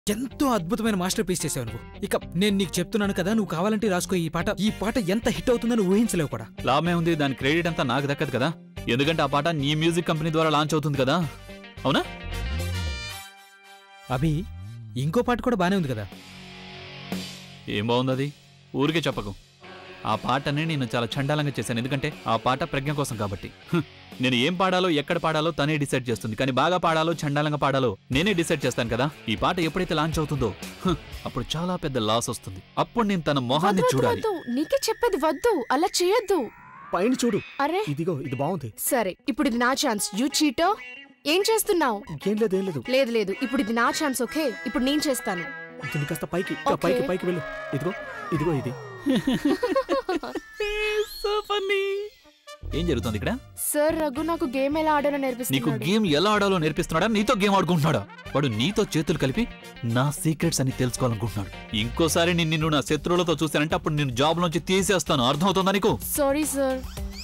ఎంతో అద్భుతమైన master piece చేసావు నువ్వు ఇక నేను నీకు చెప్తున్నాను కదా నువ్వు కావాలంటే రాసుకో ఈ పాట ఈ పాట ఎంత హిట్ అవుతుందని ఊహించలేవు కూడా లాభమే ఉంది దాని క్రెడిట్ అంతా నాకు దక్కదు కదా ఎందుకంటే ఆ పాట నీ మ్యూజిక్ కంపెనీ ద్వారా లాంచ్ అవుతుంది కదా అవునా అభి ఇంకో పాట కూడా బానే ఉంది కదా ఏం బాగుంది అది ఊరికే చెప్పకు ఆ పాటని నేను చాలా చండాలంగా చేశాను ఎందుకంటే ఆ పాట ప్రజ్ఞ కోసం కాబట్టి హ్, నేను ఏం పాడాలో ఎక్కడ పాడాలో తనే డిసైడ్ చేస్తుంది కానీ బాగా పాడాలో చండాలంగా పాడాలో నేనే డిసైడ్ చేస్తాను కదా ఈ పాట ఎప్పుడైతే లాంచ్ అవుతుందో హ్, అప్పుడు చాలా పెద్ద లాస్ వస్తుంది అప్పుడు నేను తన మొహాన్ని వద్దు, వద్దు, చూడాలి వద్దు. నీకే చెప్పేది వద్దు అలా చేయొద్దు పైన చూడు అరే ఇదిగో ఇది బాగుంది సరే ఇప్పుడు ఇది నా ఛాన్స్ యూ చీటో ఏం చేస్తున్నావు ఏం లేదు ఏం లేదు లేదు లేదు ఇప్పుడు ఇది నా ఛాన్స్ ఓకే ఇప్పుడు నేను చేస్తాను దీని కాస్త పైకి ఇంకా Okay. పైకి పైకి వెళ్ళు ఇదిగో ఇదిగో ఇది So funny. ఏం జరుగుతుంది ఇక్కడ సార్ రఘు నాకు గేమ్ ఎలా ఆడాలో నీకు నేర్పిస్తున్నాడు గేమ్ ఎలా ఆడాలో నేర్పిస్తున్నాడా నీతో గేమ్ ఆడుకుంటున్నాడా వాడు నీతో చేతులు కలిపి నా సీక్రెట్స్ అని తెలుసుకోవాలనుకుంటున్నాడు ఇంకోసారి నేను నిన్ను నా శత్రువులతో చూశానంటే అప్పుడు నేను జాబ్ నుంచి తీసేస్తాను అర్థమవుతుందా నీకు sorry sir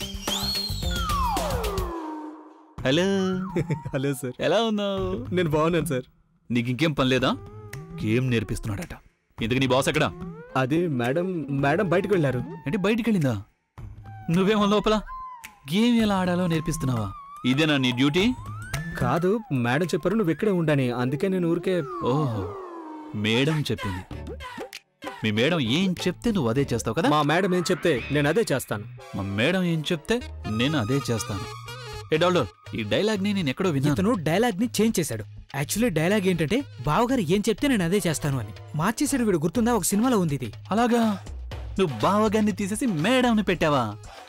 hello hello sir ఎలా ఉన్నావు నేను బాగున్నాను సార్ నీకు ఇంకేం పని లేదా గేమ్ నేర్పిస్తున్నాడట ఇందుకు నీ బాస్ ఎక్కడా అది మేడం మేడం బయటకు వెళ్ళారు అంటే బయటికి వెళ్ళిందా నువ్వేమో లోపల గేమ్ ఎలా ఆడాలో నేర్పిస్తున్నావా ఇదేనా నీ డ్యూటీ కాదు మేడం చెప్పారు నువ్వు ఇక్కడే ఉండని అందుకే నేను ఊరికే ఓహో మేడం చెప్పింది మీ మేడం ఏం చెప్తే నువ్వు అదే చేస్తావు కదా మా మేడం ఏం చెప్తే నేను అదే చేస్తాను మా మేడం ఏం చెప్తే నేను అదే చేస్తాను ఏ డాల్డర్ ఈ డైలాగ్ ని నేను ఎక్కడో విన్నాను ఇతను డైలాగ్ ని చేంజ్ చేశాడు యాక్చువల్లీ డైలాగ్ ఏంటంటే బావగారు ఏం చెప్తే నేను అదే చేస్తాను అని మార్చేసాడు వీడు గుర్తుందా ఒక సినిమాలో ఉంది ఇది అలాగా నువ్వు బావగాన్ని తీసేసి మేడంని పెట్టావా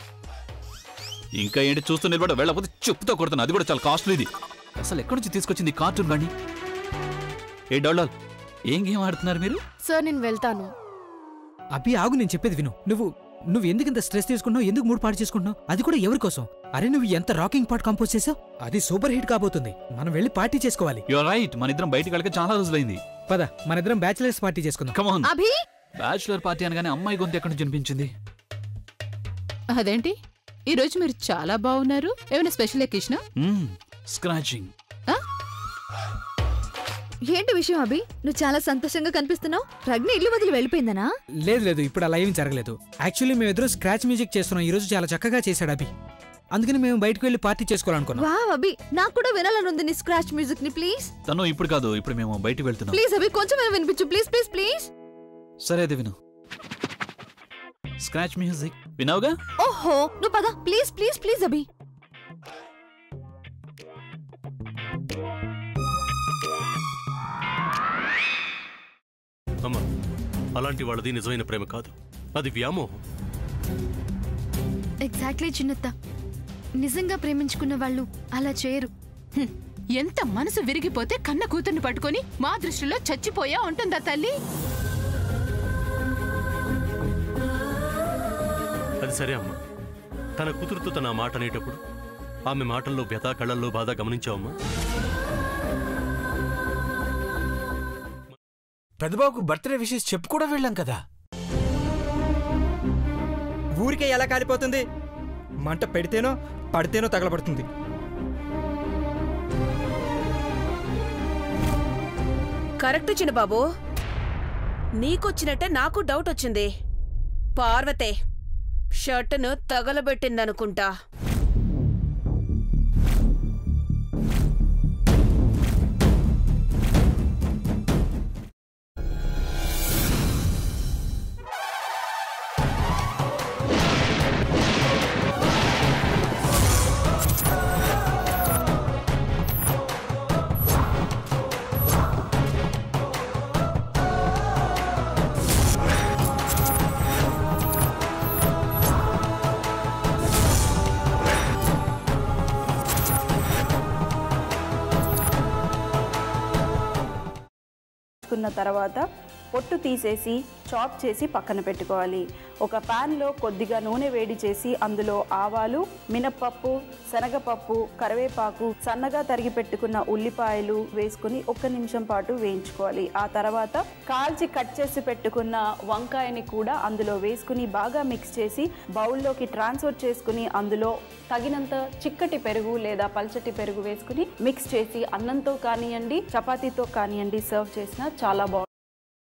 ఇంకా ఏంటి చూస్తూ నిలబడ వెళ్ళకపోతే చెప్పుతో కొడుతున్నా అది కూడా చాలా కాస్ట్లీది అసలు ఎక్కడి నుంచి తీసుకొచ్చింది ఈ కార్టూన్ గాని ఏ డాల్డర్ ఏం గేమ్ ఆడుతున్నారు మీరు సార్ నేను వెళ్తాను అభి ఆగు నేను చెప్పేది విను నువ్వు నువ్వు ఎందుకు ఇంత స్ట్రెస్ తీసుకుంటున్నావు ఎందుకు మూడు పాడు చేసుకుంటున్నావు అది కూడా ఎవరి కోసం అరే నువ్వు ఎంత రాకింగ్ పాట కంపోజ్ చేసావు అది సూపర్ హిట్ కాబోతుంది మనం వెళ్ళి పార్టీ చేసుకోవాలి యువర్ రైట్ మన ఇద్దరం బయటికి వెళ్ళక చాలా రోజులైంది పద మన ఇద్దరం బ్యాచిలర్స్ పార్టీ చేసుకుందాం కమాన్ అభి బ్యాచులర్ పార్టీ అనగానే అమ్మాయి గొంతు ఎక్కడి నుంచి వినిపించింది అదేంటి ఈ రోజు మీరు చాలా బాగున్నారు ఏమైనా స్పెషల్ ఎక్కిష్నా స్క్రాచింగ్ ఏంటి విషయం అభి నువ్వు చాలా సంతోషంగా కనిపిస్తున్నావు ప్రజ్ఞ ఇల్లు వదిలి వెళ్ళిపోయిందనా లేదు లేదు ఇప్పుడు అలా ఏమీ జరగలేదు యాక్చువల్లీ మేము ఇద్దరు స్క్రాచ్ మ్యూజిక్ చేస్తున్నాం ఈ రోజు చాలా చక్కగా చేశాడు అభి అందుకని మేము బయటకు వెళ్ళి పార్టీ చేసుకోవాలనుకున్నాం వా అభి నాకు కూడా వినాలని ఉంది నీ స్క్రాచ్ మ్యూజిక్ ని ప్లీజ్ తను ఇప్పుడు కాదు ఇప్పుడు మేము బయటికి వెళ్తున్నాం ప్లీజ్ అభి కొంచెం వినిపించు ప్లీజ్ ప్లీజ్ ప్లీజ్ సరే అయితే విను స్క్రాచ్ మ్యూజిక్ వినావుగా ఓహో నువ్వు పద ప్లీజ్ ప్లీజ్ ప్లీజ్ అభి అమ్మా అలాంటి వాళ్ళది నిజమైన ప్రేమ కాదు అది వ్యామోహం ఎగ్జాక్ట్లీ చిన్నత్త నిజంగా ప్రేమించుకున్న వాళ్ళు అలా చేయరు హ్మ్. ఎంత మనసు విరిగిపోతే కన్న కూతుర్ని పట్టుకొని మా దృష్టిలో చచ్చిపోయా ఉంటుందా తల్లి అది సరే అమ్మా తన కూతురుతో తన ఆ మాట అనేటప్పుడు ఆమె మాటల్లో వ్యథ కళ్ళల్లో బాధ గమనించావమ్మా పెద్దబాబుకు బర్త్డే విషెస్ చెప్పు కూడా వెళ్ళాం కదా ఊరికే ఎలా కాలిపోతుంది మంట పెడితేనో పడితేనో తగలబడుతుంది కరెక్ట్ చిన్నబాబు నీకొచ్చినట్టే నాకు డౌట్ వచ్చింది పార్వతే షర్టును తగలబెట్టిందనుకుంటా చేసుకున్న తర్వాత పొట్టు తీసేసి చాప్ చేసి పక్కన పెట్టుకోవాలి ఒక ప్యాన్లో కొద్దిగా నూనె వేడి చేసి అందులో ఆవాలు మినప్పప్పు శనగపప్పు కరివేపాకు సన్నగా తరిగి పెట్టుకున్న ఉల్లిపాయలు వేసుకుని ఒక్క నిమిషం పాటు వేయించుకోవాలి ఆ తర్వాత కాల్చి కట్ చేసి పెట్టుకున్న వంకాయని కూడా అందులో వేసుకుని బాగా మిక్స్ చేసి బౌల్లోకి ట్రాన్స్ఫర్ చేసుకుని అందులో తగినంత చిక్కటి పెరుగు లేదా పల్చటి పెరుగు వేసుకుని మిక్స్ చేసి అన్నంతో కానివ్వండి చపాతీతో కానివ్వండి సర్వ్ చేసినా చాలా బాగుంటుంది